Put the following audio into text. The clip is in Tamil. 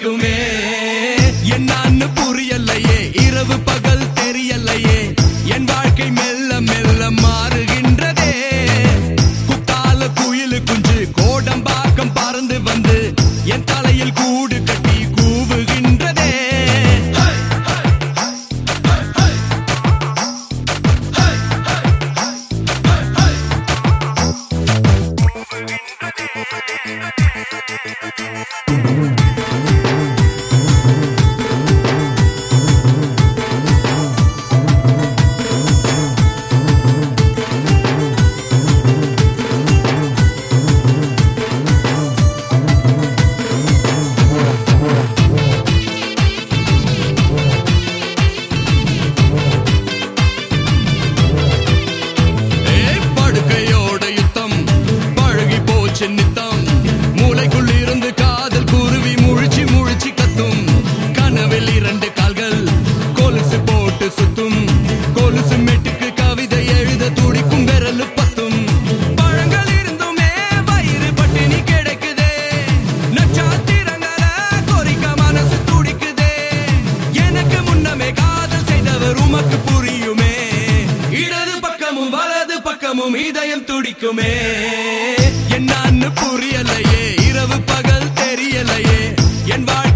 துடிக்குமே என்னான்னு புரியலையே இரவு பகல் தெரியலையே என் வாழ்க்கை மெல்ல மெல்ல மாறுகின்றதே குத்தால குயிலு குஞ்சு கோடம்பாக்கம் பறந்து வந்து என் தலையில் கூடு கட்டி கூவுகின்றதே ஏய், படுக்கையோட யுத்தம் பழகி போச்சு நித்தம் மூளைக்குள் இருந்து காதல் குருவி முழிச்சு முழிச்சு கத்தும் கனவில் இரண்டு கால்கள் கொலுசு போட்டு சுத்தும் கொலுசு மெட்டுக்கு கவிதை எழுத துடிக்கும் விரல் பத்தும் பழங்கள் இருந்துமே வயிறு பட்டினி கிடைக்குதே நட்சத்திரங்கள கொறிக்க மனசு துடிக்குதே எனக்கு முன்னமே காதல் செய்தவர் உமக்கு புரியுமே இடது பக்கமும் வலது பக்கமும் இதயம் துடிக்குமே என்னான்னு புரியலையே இரவு பகல் தெரியலையே என் வாழ்